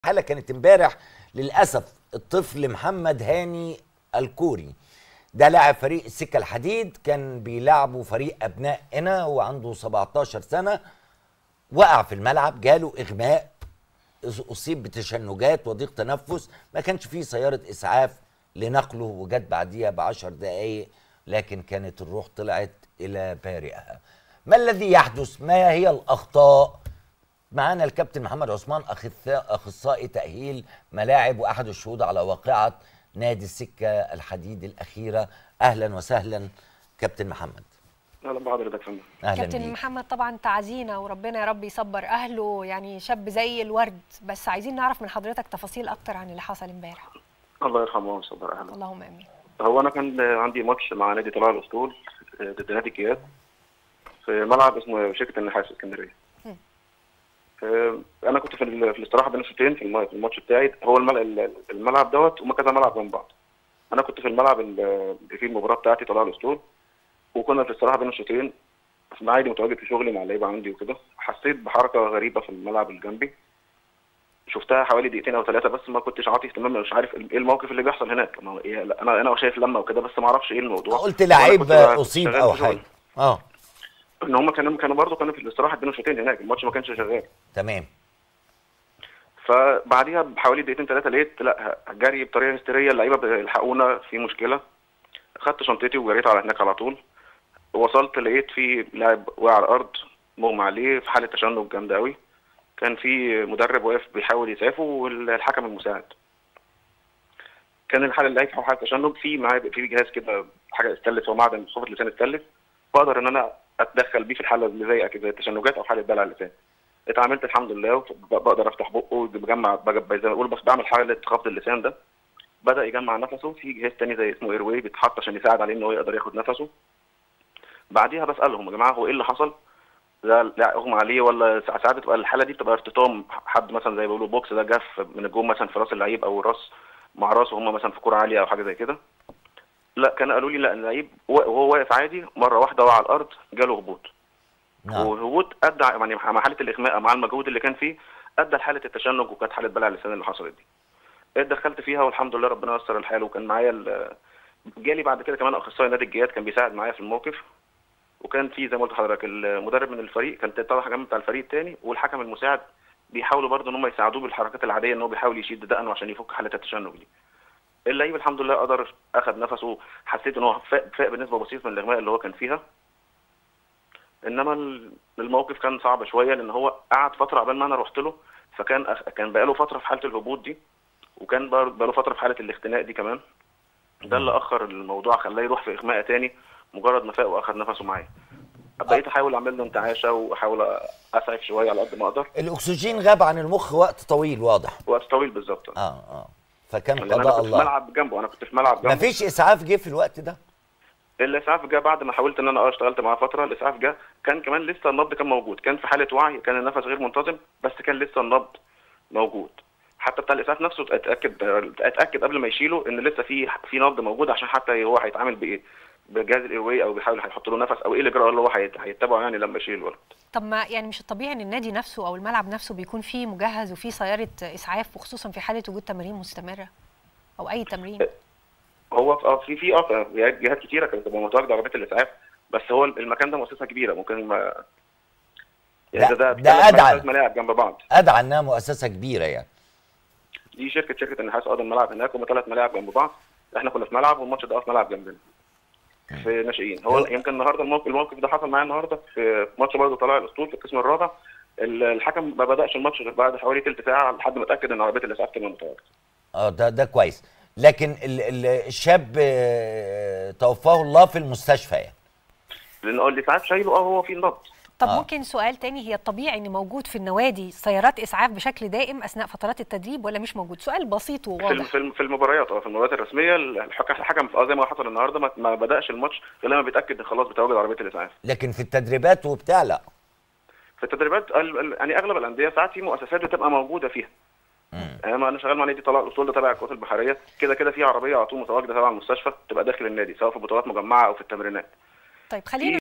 حالة كانت امبارح للأسف الطفل محمد هاني الكوري ده لاعب فريق السكة الحديد كان بيلعبوا فريق أبنائنا وعنده 17 سنة وقع في الملعب جاله إغماء أصيب بتشنجات وضيق تنفس ما كانش فيه سيارة إسعاف لنقله وجت بعديها بعشر دقايق لكن كانت الروح طلعت إلى بارئها ما الذي يحدث ما هي الأخطاء معانا الكابتن محمد عثمان اخصائي تاهيل ملاعب واحد الشهود على واقعه نادي السكه الحديد الاخيره اهلا وسهلا كابتن محمد اهلا بحضرتك يا فندم اهلا كابتن بيك. محمد طبعا تعزينا وربنا يا رب يصبر اهله يعني شاب زي الورد بس عايزين نعرف من حضرتك تفاصيل اكتر عن اللي حصل امبارح الله يرحمه ويصبر اهله اللهم امين هو انا كان عندي ماتش مع نادي طلائع الاسطول ضد نادي الجياد في ملعب اسمه شركه النحاس في اسكندريه مم. آه، انا كنت في, ال- في الاستراحه بين الشوطين في الم- في الماتش بتاعي هو الملعب, الملعب دوت وما كذا ملعب جنب بعض انا كنت في الملعب اللي فيه المباراه بتاعتي طلائع الاسطول وكنا في الاستراحه بين الشوطين في عادي متواجد في شغلي مع اللعيبه عندي وكده حسيت بحركه غريبه في الملعب اللي جنبي شفتها حوالي دقيقتين او ثلاثه بس ما كنتش عاطي اهتمام مش عارف ايه الموقف اللي بيحصل هناك ما هو إيه لا، انا انا شايف لما وكده بس ما اعرفش ايه الموضوع قلت وأنا لعيب كنت بقى اصيب شغال او في شغلي. حاجه اه ان هم كانوا كانوا برضه كانوا في الاستراحه بين الشوطين هناك الماتش ما كانش شغال تمام فبعديها بحوالي دقيقتين ثلاثه لقيت لا جري بطريقه هستيريه اللعيبه بيلحقونا في مشكله خدت شنطتي وجريت على هناك على طول وصلت لقيت في لاعب وقع على الارض مغمى عليه في حاله تشنج جامده قوي كان في مدرب واقف بيحاول يسعفه والحكم المساعد كان الحاله اللي في حاله تشنج في معاه في جهاز كده حاجه استلت هو معدن صفه لسان استلت بقدر ان انا اتدخل بيه في الحاله اللي زي كده التشنجات او حاله بلع اللسان اتعاملت الحمد لله وب- بقدر افتح بقه بجمع بج- زي ما بقول بس بعمل حاله خفض اللسان ده بدا يجمع نفسه في جهاز تاني زي اسمه ايرواي بيتحط عشان يساعد عليه ان هو يقدر ياخد نفسه بعديها بسالهم يا جماعه هو ايه اللي حصل ده لا اغمى عليه ولا سا- ساعات بتبقى الحاله دي بتبقى ارتطام حد مثلا زي ما بيقولوا بوكس ده جف من الجون مثلا في راس اللعيب او راس مع راسه هم مثلا في كوره عاليه او حاجه زي كده لا كانوا قالوا لي لا اللعيب وهو واقف عادي مره واحده وقع على الارض جاله هبوط نعم وهبوط ادى يعني مع حاله الاغماء مع المجهود اللي كان فيه ادى لحاله التشنج وكانت حاله بلع اللسان اللي حصلت دي اتدخلت فيها والحمد لله ربنا يسر الحال وكان معايا ال- جالي بعد كده كمان اخصائي نادي الجياد كان بيساعد معايا في الموقف وكان في زي ما قلت لحضرتك المدرب من الفريق كان طلع حكم بتاع الفريق الثاني والحكم المساعد بيحاولوا برضه ان هم يساعدوه بالحركات العاديه ان هو بيحاول يشد دقنه عشان يفك حاله التشنج دي اللعيب الحمد لله قدر اخذ نفسه حسيت ان هو فاق, فاق بنسبه بسيطه من الاغماء اللي هو كان فيها انما ال- الموقف كان صعب شويه لان هو قعد فتره قبل ما انا رحت له فكان أخ... كان بقاله فتره في حاله الهبوط دي وكان بر- بقاله فتره في حاله الاختناق دي كمان ده اللي اخر الموضوع خلاه يروح في اغماء تاني مجرد ما فاق واخد نفسه معايا بقيت احاول اعمل له انتعاشه واحاول اسعف شويه على قد ما اقدر الاكسجين غاب عن المخ وقت طويل واضح وقت طويل بالظبط اه اه فكان لان انا قضاء كنت في الله ملعب جنبه انا كنت في ملعب جنبه مفيش اسعاف جه في الوقت ده الاسعاف جه بعد ما حاولت ان انا اه اشتغلت معاه فتره الاسعاف جه كان كمان لسه النبض كان موجود كان في حاله وعي كان النفس غير منتظم بس كان لسه النبض موجود حتى بتاع الاسعاف نفسه اتاكد اتاكد قبل ما يشيله ان لسه في في نبض موجود عشان حتى هو هيتعامل بايه بجهاز الايرواي او بيحاول هيحط له نفس او ايه الاجراء اللي هو هيت- هيتبعه يعني لما يشيل الولد طب ما يعني مش الطبيعي ان النادي نفسه او الملعب نفسه بيكون فيه مجهز وفيه سياره اسعاف وخصوصا في حاله وجود تمارين مستمره او اي تمرين هو في- اه في في اه جهات جهات كتيره كانت بتبقى متواجده عربيات الاسعاف بس هو المكان ده مؤسسه كبيره ممكن ما لا، ده ثلاث- أدعى. ثلاث ملاعب جنب بعض ادعى انها مؤسسه كبيره يعني دي شركه شركه النحاس قضى الملعب هناك هم ثلاث ملاعب جنب بعض احنا كنا في ملعب والماتش ده في ملعب جنبنا في ناشئين هو هو- يمكن النهارده الموقف الموقف ده حصل معايا النهارده في ماتش برضه طلائع الاسطول في القسم الرابع ال- الحكم ما بداش الماتش غير بعد حوالي ثلث ساعه لحد ما اتاكد ان عربيه الاسعاف كمان متواجده اه ده ده كويس لكن ال ال الشاب آه، توفاه الله في المستشفى يعني لان هو الاسعاف شايله اه هو في النبض طب آه. ممكن سؤال تاني هي الطبيعي ان موجود في النوادي سيارات اسعاف بشكل دائم اثناء فترات التدريب ولا مش موجود سؤال بسيط في الم- وواضح في الم- في المباريات اه في المباريات الرسميه الحكم الحكم اه زي ما حصل النهارده ما- ما بداش الماتش غير لما بيتاكد ان خلاص بتواجد عربيه الاسعاف لكن في التدريبات وبتاع لا في التدريبات ال- ال- يعني اغلب الانديه ساعات في مؤسسات بتبقى موجوده فيها يعني انا شغال مع نادي طلائع الاصول ده تبع القوات البحريه كده كده في عربيه على طول متواجده تبع المستشفى تبقى داخل النادي سواء في بطولات مجمعه او في التمرينات طيب خلينا